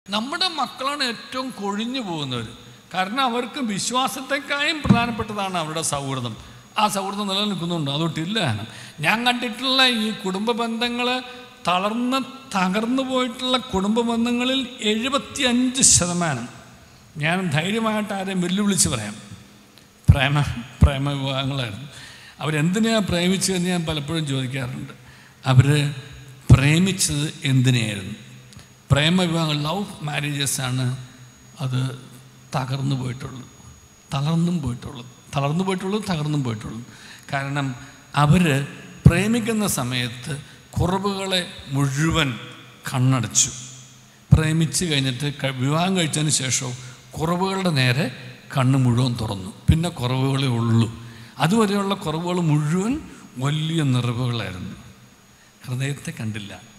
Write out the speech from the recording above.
നമ്മുടെ മക്കളാണ് ഏറ്റവും കൊഴിഞ്ഞു പോകുന്നവർ കാരണം അവർക്ക് വിശ്വാസത്തെക്കായും പ്രധാനപ്പെട്ടതാണ് അവരുടെ സൗഹൃദം ആ സൗഹൃദം നിലനിൽക്കുന്നുണ്ട് അതൊട്ടില്ല ഞാൻ കണ്ടിട്ടുള്ള ഈ കുടുംബ ബന്ധങ്ങൾ തളർന്ന് തകർന്നു പോയിട്ടുള്ള കുടുംബ ബന്ധങ്ങളിൽ എഴുപത്തി അഞ്ച് ശതമാനം ഞാൻ ധൈര്യമായിട്ട് ആരെയും വെല്ലുവിളിച്ച് പറയാം പ്രേമ പ്രേമ വിവാഹങ്ങളായിരുന്നു അവരെന്തിനാണ് പ്രേമിച്ചതെന്ന് ഞാൻ പലപ്പോഴും ചോദിക്കാറുണ്ട് അവർ പ്രേമിച്ചത് എന്തിനെയായിരുന്നു പ്രേമ വിവാഹങ്ങൾ ലവ് മാരേജസ് ആണ് അത് തകർന്നു പോയിട്ടുള്ളത് തളർന്നും പോയിട്ടുള്ളത് തളർന്നു പോയിട്ടുള്ളത് തകർന്നും പോയിട്ടുള്ളത് കാരണം അവർ പ്രേമിക്കുന്ന സമയത്ത് കുറവുകളെ മുഴുവൻ കണ്ണടച്ചു പ്രേമിച്ച് കഴിഞ്ഞിട്ട് ക- വിവാഹം കഴിച്ചതിന് ശേഷവും കുറവുകളുടെ നേരെ കണ്ണ് മുഴുവൻ തുറന്നു പിന്നെ കുറവുകളേ ഉള്ളൂ അതുവരെയുള്ള കുറവുകൾ മുഴുവൻ വലിയ നിറവുകളായിരുന്നു ഹൃദയത്തെ കണ്ടില്ല